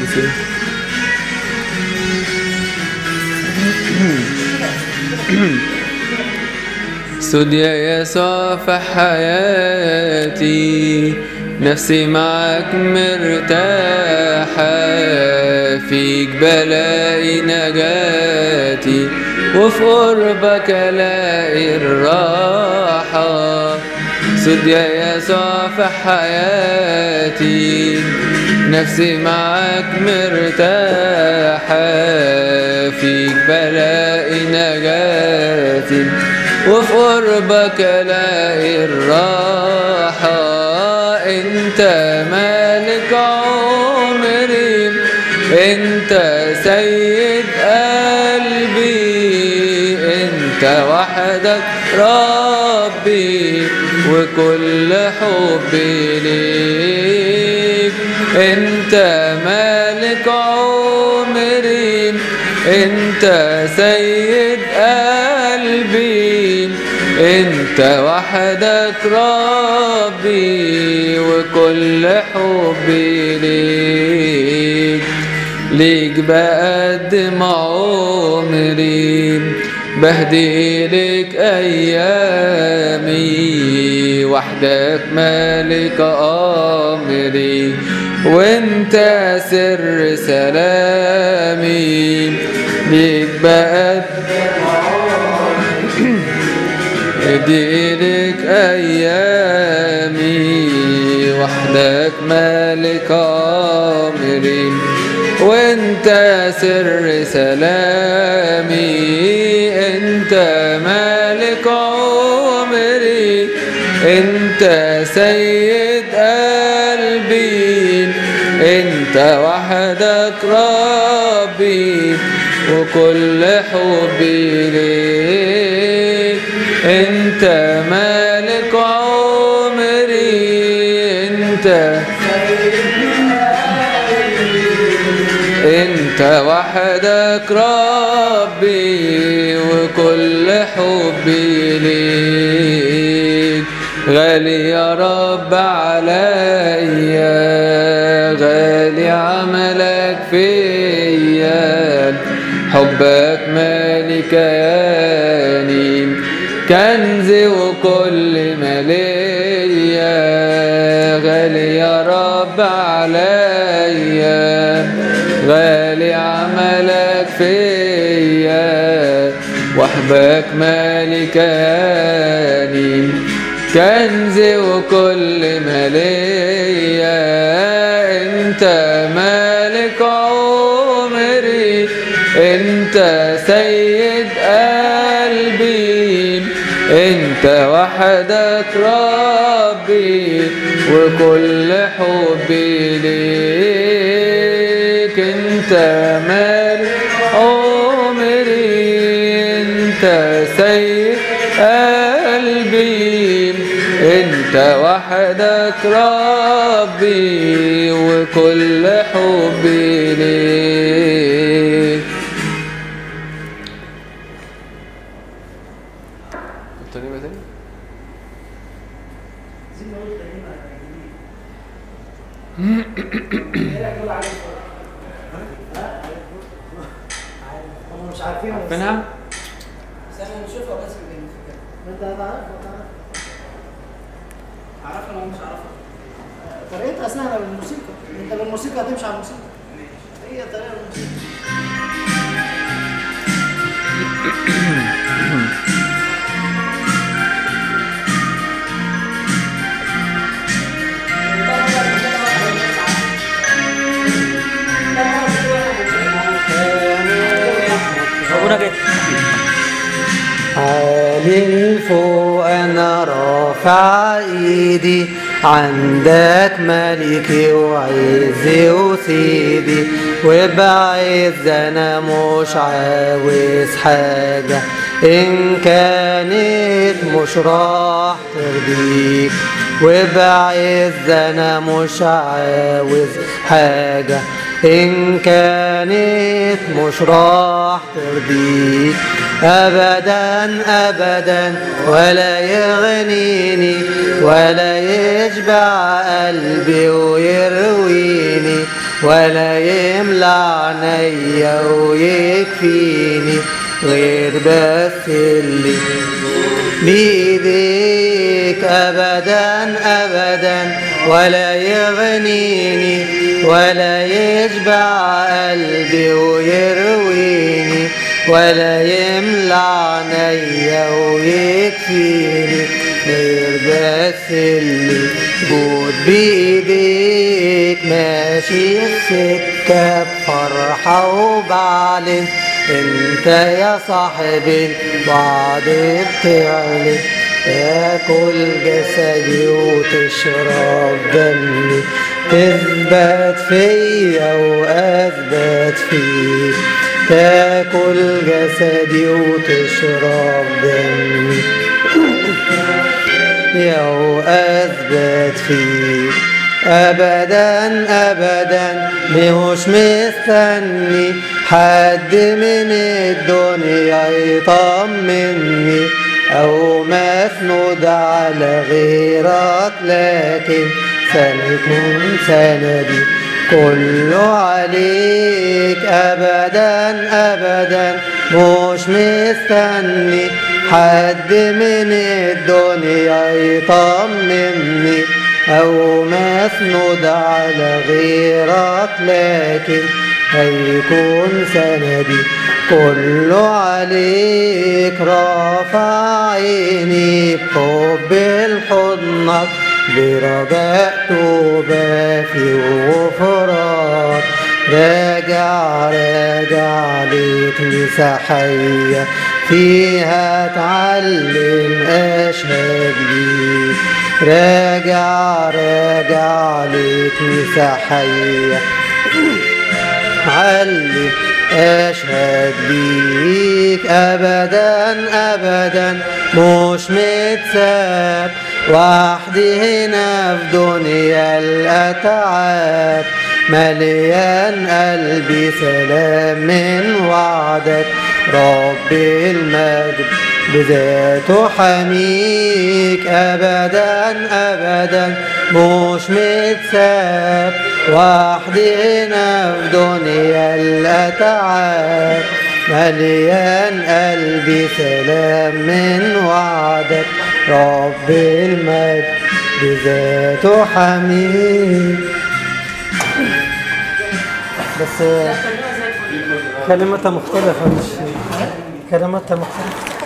سود يا يسوع في حياتي نفسي معك مرتاحة فيك بلاقي نجاتي وفي قربك الاقي الراحة سود يا يسوع في حياتي نفسي معك مرتاحة فيك بلاقي نجاتي وفي قربك الاقي الراحة انت مالك عمري انت سيد قلبي انت وحدك ربي وكل حبي ليك انت مالك عمري انت سيد قلبي انت وحدك ربي وكل حبي ليك ليك بقدم عمري بهدي لك ايامي وحدك مالك امري وانت سر سلامي ليك بقدم لك أيامي وحدك مالك أمري وانت سر سلامي انت مالك عمري انت سيد قلبي انت وحدك ربي وكل حبي ليك انت مالك عمري انت انت وحدك ربي وكل حبي ليك غالي يا رب عليا غالي عملك فيا حبك مالي كياني كنزي وكل ما ليا غالي يا رب عليا غالي عملك فيا وحبك مالي كياني كنزي وكل ما ليا انت مالك عمري انت سيد قلبي انت وحدك ربي وكل حبي ليك انت مالك عمري انت سيد قلبي انت وحدك ربي وكل حبي ليك تاني بقى تاني هم مش عارفين عارفينها؟ استنى نشوفها بس كده انت هتعرفها اعرفها ولا مش عارفها طريقتها سهله بالموسيقى انت بالموسيقى هتمشي على الموسيقى هي طريقه بالموسيقى ابونا كده عالي فوق انا رافع ايدي عندك ملكي وعزي وسيدي وبعز انا مش عاوز حاجة ان كانت مش راح ترضيك وبعز انا مش عاوز حاجة إن كانت مش راح ترضيك أبدا أبدا ولا يغنيني ولا يشبع قلبي ويرويني ولا يملى عينيا ويكفيني غير بس اللي بإيديك أبدا أبدا ولا يغنيني ولا يشبع قلبي ويرويني ولا يملى عينيا ويكفيني غير بس اللي جود بإيديك ماشي السكة بفرحة وبعلن انت يا صاحبي الوعد بتعلن تاكل جسدي وتشرب دمي تثبت فيا واثبت فيك تاكل جسدي وتشرب دمي يا واثبت فيك ابدا ابدا مش مستني حد من الدنيا يطمني او مسنود على غيرك لكن سنكون سندي كله عليك ابدا ابدا مش مستني حد من الدنيا يطمني او مسنود على غيرك لكن هيكون سندي كله عليك رافع عيني بحب الحضنك برجاء توبة في غفران راجع راجع ليك مسيحية فيها اتعلم اشهد ليك راجع راجع ليك مسيحية علم اشهد بيك ابدا ابدا مش متساب وحدي هنا في دنيا الاتعاب مليان قلبي سلام من وعدك رب المجد بذاته حميك ابدا ابدا مش متساب وحدي هنا في دنيا الاتعاب مليان قلبي سلام من وعدك رب المجد بذاته حميك بس كلمتها مختلفة مش كلمتها مختلفة